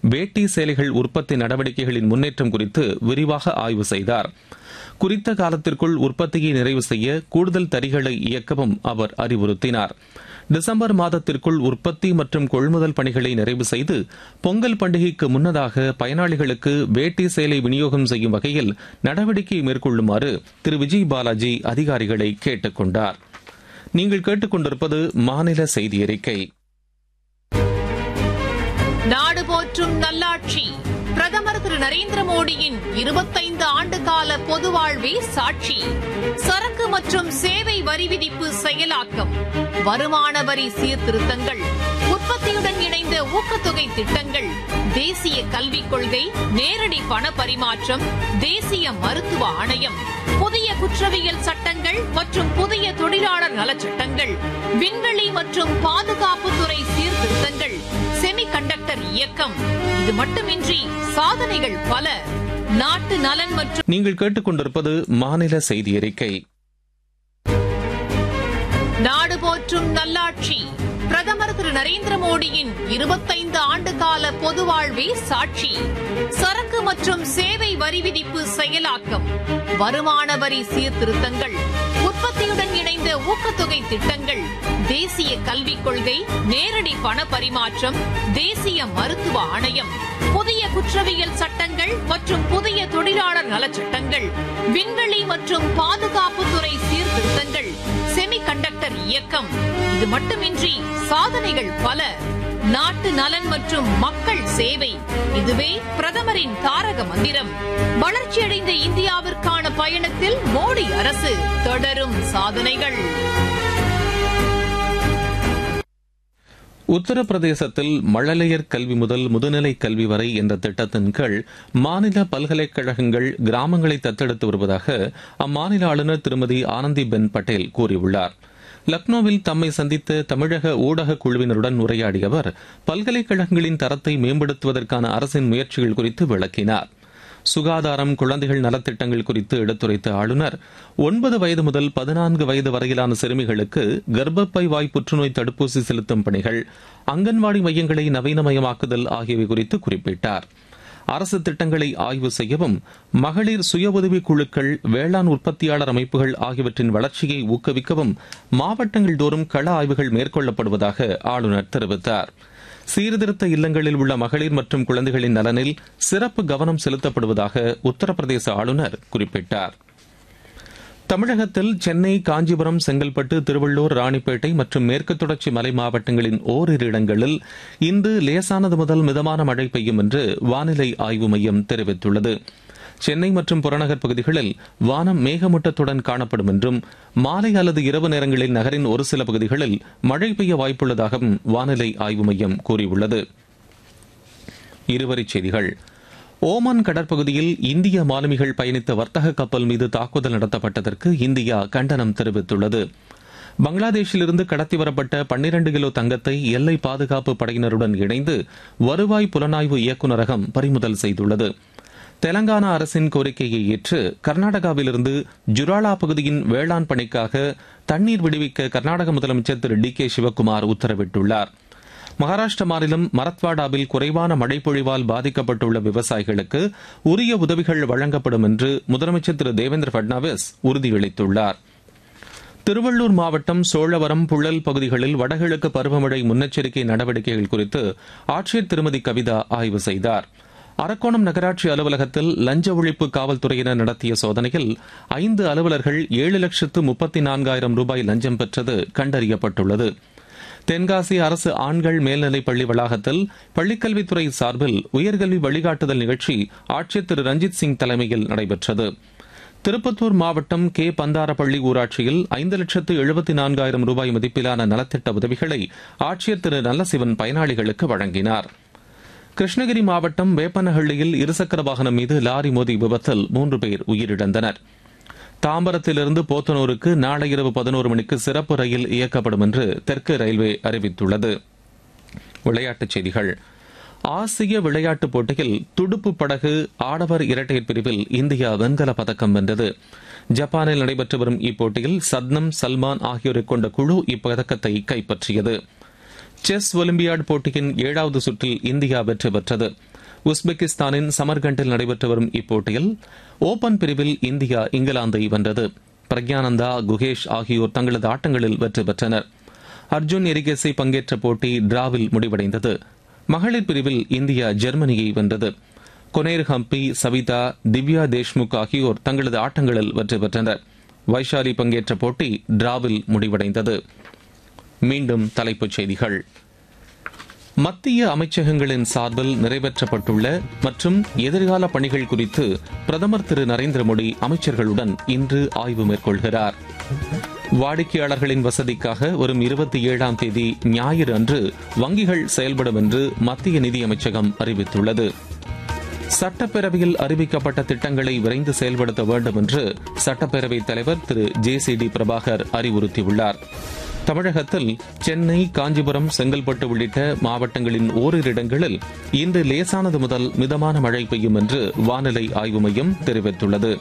வேட்டி சேலைகள் உற்பத்தி நடவடிக்கைகளின் முன்னேற்றம் குறித்து விரிவாக ஆய்வு செய்தார் குறித்த காலத்திற்குள் உற்பத்தியை நிறைவு செய்ய கூடுதல் தறிகளை இயக்கவும் அவர் அறிவுறுத்தினார் டிசம்பர் மாதத்திற்குள் உற்பத்தி மற்றும் கொள்முதல் பணிகளை நிறைவு செய்து பொங்கல் பண்டிகைக்கு முன்னதாக பயனாளிகளுக்கு வேட்டி சேலை விநியோகம் செய்யும் வகையில் நடவடிக்கை மேற்கொள்ளுமாறு திரு விஜய் பாலாஜி அதிகாரிகளை கேட்டுக் கொண்டார் நீங்கள் கேட்டுக்கொண்டிருப்பது மாநில செய்தி அறிக்கை நாடு போற்றும் நல்லாட்சி பிரதமர் திரு நரேந்திர மோடியின் இருபத்தைந்து ஆண்டு கால பொது வாழ்வே சாட்சி சரக்கு மற்றும் சேவை வரி விதிப்பு செயலாக்கம் வருமான வரி சீர்திருத்தங்கள் உற்பத்தியுடன் இணைந்த ஊக்கத்தொகை திட்டங்கள் தேசிய கல்விக் கொள்கை நேரடி பண பரிமாற்றம் தேசிய மருத்துவ ஆணையம் புதிய குற்றவியல் சட்டங்கள் மற்றும் புதிய தொழிலாளர் நலச்சட்டங்கள் விண்வெளி மற்றும் பாதுகாப்புத்துறை சீர்திருத்தங்கள் செமி கண்டக்டர் இயக்கம் இது மட்டுமின்றி சாதனைகள் பல நாட்டு நலன் மற்றும் நீங்கள் கேட்டுக்கொண்டிருப்பது மாநில செய்தி அறிக்கை நாடு போற்றும் நல்லாட்சி பிரதமர் திரு நரேந்திர மோடியின் இருபத்தைந்து ஆண்டு கால பொது வாழ்வே சாட்சி சரக்கு மற்றும் சேவை வரி விதிப்பு செயலாக்கம் வருமான வரி சீர்திருத்தங்கள் உற்பத்தியுடன் இணைந்த ஊக்கத்தொகை திட்டங்கள் தேசிய கல்விக் கொள்கை நேரடி பண பரிமாற்றம் தேசிய மருத்துவ ஆணையம் புதிய குற்றவியல் சட்டங்கள் மற்றும் புதிய தொழிலாளர் நலச்சட்டங்கள் விண்வெளி மற்றும் பாதுகாப்புத்துறை சீர்திருத்தங்கள் செமி கண்டக்டர் இயக்கம் இது மட்டுமின்றி சாதனைகள் பல நாட்டு நலன் மற்றும் மக்கள் சேவை இதுவே பிரதமரின் தாரக மந்திரம் வளர்ச்சியடைந்த இந்தியாவிற்கான பயணத்தில் மோடி அரசு தொடரும் சாதனைகள் உத்தரப்பிரதேசத்தில் மழலையர் கல்வி முதல் முதுநிலை கல்வி வரை என்ற திட்டத்தின் கீழ் மாநில பல்கலைக்கழகங்கள் கிராமங்களை தத்தெடுத்து வருவதாக அம்மாநில ஆளுநர் திருமதி ஆனந்திபென் பட்டேல் கூறியுள்ளார் லக்னோவில் தம்மை சந்தித்த தமிழக ஊடக குழுவினருடன் உரையாடிய அவர் பல்கலைக்கழகங்களின் தரத்தை மேம்படுத்துவதற்கான அரசின் முயற்சிகள் குறித்து விளக்கினார் சுகாதாரம் குழந்தைகள் நலத்திட்டங்கள் குறித்து எடுத்துரைத்த ஆளுநர் ஒன்பது வயது முதல் பதினான்கு வயது வரையிலான சிறுமிகளுக்கு கர்ப்பப்பை வாய் புற்றுநோய் தடுப்பூசி செலுத்தும் பணிகள் அங்கன்வாடி மையங்களை நவீனமயமாக்குதல் ஆகியவை குறித்து குறிப்பிட்டார் அரசு திட்டங்களை ஆய்வு செய்யவும் மகளிர் சுய உதவிக் குழுக்கள் வேளாண் உற்பத்தியாளர் அமைப்புகள் ஆகியவற்றின் வளர்ச்சியை ஊக்குவிக்கவும் மாவட்டங்கள் தோறும் கள ஆய்வுகள் மேற்கொள்ளப்படுவதாக ஆளுநர் தெரிவித்தார் சீர்திருத்த இல்லங்களில் உள்ள மகளிர் மற்றும் குழந்தைகளின் நலனில் சிறப்பு கவனம் செலுத்தப்படுவதாக உத்தரப்பிரதேச ஆளுநர் குறிப்பிட்டார் தமிழகத்தில் சென்னை காஞ்சிபுரம் செங்கல்பட்டு திருவள்ளூர் ராணிப்பேட்டை மற்றும் மேற்கு தொடர்ச்சி மலை மாவட்டங்களின் ஓரிரு இடங்களில் இன்று லேசானது முதல் மிதமான மழை பெய்யும் என்று வானிலை ஆய்வு மையம் தெரிவித்துள்ளது சென்னை மற்றும் புறநகர் பகுதிகளில் வானம் மேகமூட்டத்துடன் காணப்படும் என்றும் மாலை அல்லது இரவு நேரங்களில் நகரின் ஒரு சில பகுதிகளில் மழை பெய்ய வாய்ப்புள்ளதாகவும் வானிலை ஆய்வு மையம் கூறியுள்ளது இருவரிச் செய்திகள் ஓமான் கடற்பகுதியில் இந்திய மாலுமிகள் பயணித்த வர்த்தக கப்பல் மீது தாக்குதல் நடத்தப்பட்டதற்கு இந்தியா கண்டனம் தெரிவித்துள்ளது பங்களாதேஷிலிருந்து கடத்தி வரப்பட்ட பன்னிரண்டு கிலோ தங்கத்தை எல்லை பாதுகாப்பு படையினருடன் இணைந்து வருவாய் புலனாய்வு இயக்குநரகம் பறிமுதல் செய்துள்ளது தெலங்கானா அரசின் கோரிக்கையை ஏற்று கர்நாடகாவிலிருந்து ஜுராலா பகுதியின் வேளாண் பணிக்காக தண்ணீர் விடுவிக்க கர்நாடக முதலமைச்சர் திரு டி கே சிவக்குமார் உத்தரவிட்டுள்ளார் மகாராஷ்டிர மாநிலம் மரத்வாடாவில் குறைவான மழைப்பொழிவால் பாதிக்கப்பட்டுள்ள விவசாயிகளுக்கு உரிய உதவிகள் வழங்கப்படும் என்று முதலமைச்சர் திரு தேவேந்திர பட்னாவிஸ் உறுதியளித்துள்ளார் திருவள்ளூர் மாவட்டம் சோழவரம் புழல் பகுதிகளில் வடகிழக்கு பருவமழை முன்னெச்சரிக்கை நடவடிக்கைகள் குறித்து ஆட்சியர் திருமதி கவிதா ஆய்வு செய்தார் அரக்கோணம் நகராட்சி அலுவலகத்தில் லஞ்ச ஒழிப்பு காவல்துறையினர் நடத்திய சோதனையில் ஐந்து அலுவலர்கள் ஏழு லட்சத்து முப்பத்தி நான்காயிரம் ரூபாய் லஞ்சம் பெற்றது கண்டறியப்பட்டுள்ளது தென்காசி அரசு ஆண்கள் மேல்நிலைப் பள்ளி வளாகத்தில் பள்ளிக்கல்வித்துறை சார்பில் உயர்கல்வி வழிகாட்டுதல் நிகழ்ச்சி ஆட்சியர் திரு ரஞ்சித் சிங் தலைமையில் நடைபெற்றது திருப்பத்தூர் மாவட்டம் கே பந்தாரப்பள்ளி ஊராட்சியில் ஐந்து லட்சத்து எழுபத்தி நான்காயிரம் ரூபாய் மதிப்பிலான நலத்திட்ட உதவிகளை ஆட்சியர் திரு நல்லசிவன் பயனாளிகளுக்கு வழங்கினார் கிருஷ்ணகிரி மாவட்டம் வேப்பனஹள்ளியில் இருசக்கர வாகனம் மீது லாரி மோதி விபத்தில் மூன்று பேர் உயிரிழந்தனர் தாம்பரத்திலிருந்து போத்தனூருக்கு நாளை இரவு பதினோரு மணிக்கு சிறப்பு ரயில் இயக்கப்படும் என்று தெற்கு ரயில்வே அறிவித்துள்ளது விளையாட்டுச் செய்திகள் ஆசிய விளையாட்டுப் போட்டியில் துடுப்பு படகு ஆடவர் இரட்டையர் பிரிவில் இந்தியா வெண்கலப் பதக்கம் வென்றது ஜப்பானில் நடைபெற்று வரும் இப்போட்டியில் சத்னம் சல்மான் ஆகியோரை கொண்ட குழு இப்பதக்கத்தை கைப்பற்றியது செஸ் ஒலிம்பியாட் போட்டியின் ஏழாவது சுற்றில் இந்தியா வெற்றி பெற்றது உஸ்பெகிஸ்தானின் சமர்கண்டில் நடைபெற்று வரும் இப்போட்டியில் ஓபன் பிரிவில் இந்தியா இங்கிலாந்தை வென்றது பிரக்யானந்தா குகேஷ் ஆகியோர் தங்களது ஆட்டங்களில் வெற்றி பெற்றனர் அர்ஜுன் எரிகேசி பங்கேற்ற போட்டி டிராவில் முடிவடைந்தது மகளிர் பிரிவில் இந்தியா ஜெர்மனியை வென்றது கொனேர் ஹம்பி சவிதா திவ்யா தேஷ்முக் ஆகியோர் தங்களது ஆட்டங்களில் வெற்றி பெற்றனர் வைஷாலி பங்கேற்ற போட்டி டிராவில் முடிவடைந்தது மீண்டும் தலைப்புச் செய்திகள் மத்திய அமைச்சகங்களின் சார்பில் நிறைவேற்றப்பட்டுள்ள மற்றும் எதிர்கால பணிகள் குறித்து பிரதமர் திரு நரேந்திர மோடி அமைச்சர்களுடன் இன்று ஆய்வு மேற்கொள்கிறார் வாடிக்கையாளர்களின் வசதிக்காக வரும் இருபத்தி ஏழாம் தேதி ஞாயிறு அன்று வங்கிகள் செயல்படும் என்று மத்திய நிதியமைச்சகம் அறிவித்துள்ளது சட்டப்பேரவையில் அறிவிக்கப்பட்ட திட்டங்களை விரைந்து செயல்படுத்த வேண்டும் என்று சட்டப்பேரவைத் தலைவர் திரு ஜே சி டி பிரபாகர் அறிவுறுத்தியுள்ளார் தமிழகத்தில் சென்னை காஞ்சிபுரம் செங்கல்பட்டு உள்ளிட்ட மாவட்டங்களின் ஓரிரு இடங்களில் இன்று லேசானது முதல் மிதமான மழை பெய்யும் என்று வானிலை ஆய்வு மையம் தெரிவித்துள்ளது